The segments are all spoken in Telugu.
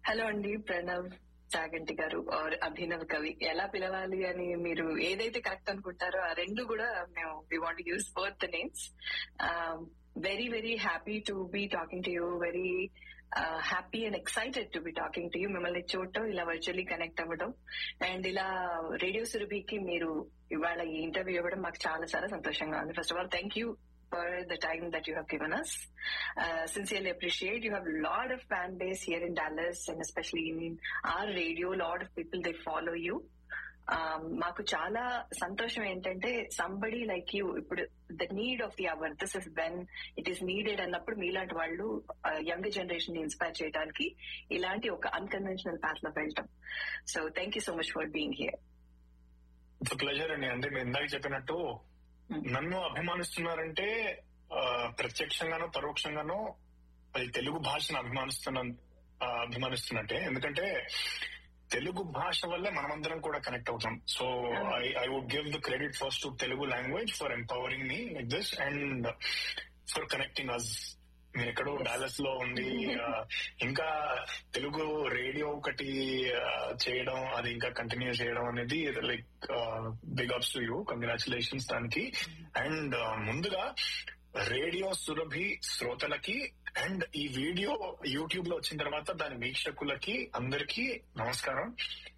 హలో అండి ప్రణవ్ చాగంటి గారు ఆర్ అభినవ్ కవి ఎలా పిలవాలి అని మీరు ఏదైతే కరెక్ట్ అనుకుంటారో ఆ రెండు కూడా మేము we want use both the names very very happy to be talking to you very happy and excited to be talking to you మిమ్మల్ని చూడటం ఇలా వర్చువల్లీ కనెక్ట్ అవ్వడం అండ్ ఇలా రేడియో సురభికి మీరు ఇవాళ ఈ ఇంటర్వ్యూ ఇవ్వడం మాకు చాలా చాలా సంతోషంగా ఉంది first of all thank you for the time that you have given us. Uh, sincerely appreciate. You have a lot of fan base here in Dallas and especially in our radio. A lot of people, they follow you. మాకు చాలా సంతోషం ఏంటంటే సంబడి లైక్ యూ ఇప్పుడు the need of the hour this is when it is needed అన్నప్పుడు మీలాంటి వాళ్ళు యంగ్ జనరేషన్ ని ఇన్స్పైర్ చేయడానికి ఇలాంటి ఒక అన్కన్వెన్షనల్ పాత్ లో వెళ్ళటం so thank you so much for being here it's pleasure అండి అంటే మీరు ఇందాక చెప్పినట్టు నన్ను అభిమానిస్తున్నారంటే ప్రత్యక్షంగానో పరోక్షంగానో అది తెలుగు భాషను అభిమానిస్తున్న అభిమానిస్తున్నట్టే ఎందుకంటే తెలుగు భాష వల్లే మనమందరం కూడా కనెక్ట్ అవుతాం so I I would give the credit first to Telugu language for empowering me like this and for connecting us మీరు ఎక్కడో డాలస్ లో ఉండి ఇంకా తెలుగు రేడియో ఒకటి చేయడం అది ఇంకా కంటిన్యూ చేయడం అనేది like big ups to you congratulations దానికి అండ్ ముందుగా రేడియో సురభి శ్రోతలకి అండ్ ఈ వీడియో యూట్యూబ్ లో వచ్చిన తర్వాత దాని వీక్షకులకి అందరికీ నమస్కారం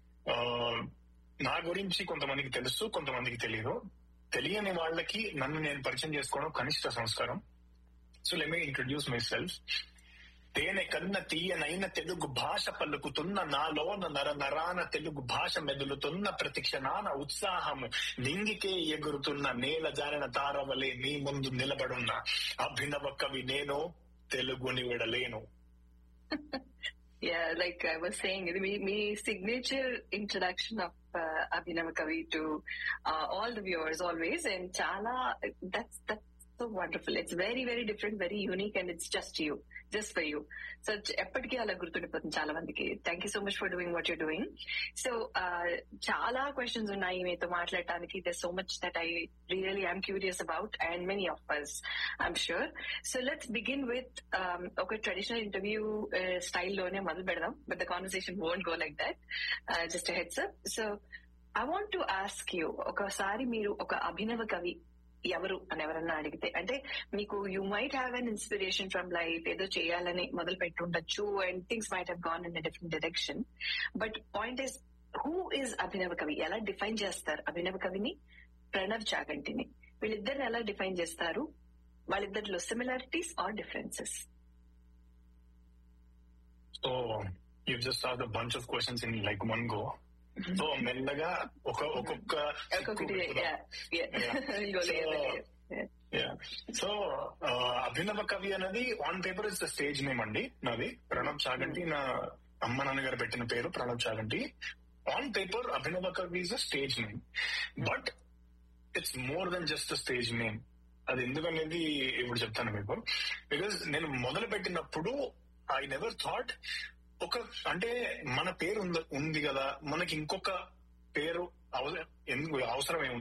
నా గురించి కొంతమందికి తెలుసు కొంతమందికి తెలియదు తెలియని వాళ్ళకి నన్ను నేను పరిచయం చేసుకోవడం కనిష్ట సంస్కారం so let me introduce myself తేనె కన్న తీయనైన తెలుగు భాష పలుకుతున్న నాలోన నర నరాన తెలుగు భాష మెదులుతున్న ప్రతిక్షణాన ఉత్సాహము నింగికే ఎగురుతున్న నేల జారిన తారవలే నీ ముందు నిలబడున్న అభినవ కవి నేను తెలుగుని విడలేను Yeah, like I was saying, me, me signature introduction of uh, Abhinav Kavi to uh, all the viewers always, and Chala, that's that's so wonderful. It's very, very different, very unique, and it's just you, just for you. So, ఎప్పటికీ అలా గుర్తుండిపోతుంది చాలా మందికి thank you so much for doing what you're doing so చాలా క్వశ్చన్స్ ఉన్నాయి మీతో మాట్లాడటానికి there so much that I really I'm curious about and many of us I'm sure so let's begin with ఒక ట్రెడిషనల్ ఇంటర్వ్యూ స్టైల్లోనే మొదలు పెడదాం but the conversation won't go like that just heads up so I want to ask you ఒకసారి మీరు ఒక అభినవ కవి ఎవరు అని ఎవరన్నా అడిగితే అంటే మీకు you might have an inspiration from life ఏదో చేయాలని మొదలు పెట్టుండొచ్చు and things might have gone in different direction but point is who is Abhinava Kavi ఎలా డిఫైన్ చేస్తారు అభినవ కవిని ప్రణవ్ చాగంటిని వీళ్ళిద్దరిని ఎలా డిఫైన్ చేస్తారు వాళ్ళిద్దరిలో similarities or differences so you just are the bunch of questions in like one go so మెల్లగా ఒక ఒక్కొక్క సో అభినవ కవి అనేది on paper is the stage name అండి నాది ప్రణబ్ చాగంటి నా అమ్మ నాన్నగారు పెట్టిన పేరు Pranab Chaganti on paper Abhinava Kavi is a stage name but it's more than just stage name అది ఎందుకనేది ఇప్పుడు చెప్తాను మీకు బికాస్ నేను మొదలు పెట్టినప్పుడు ఐ నెవర్ థాట్ ఒక అంటే మన పేరు ఉంది కదా మనకి ఇంకొక పేరు అవసరం ఏముంది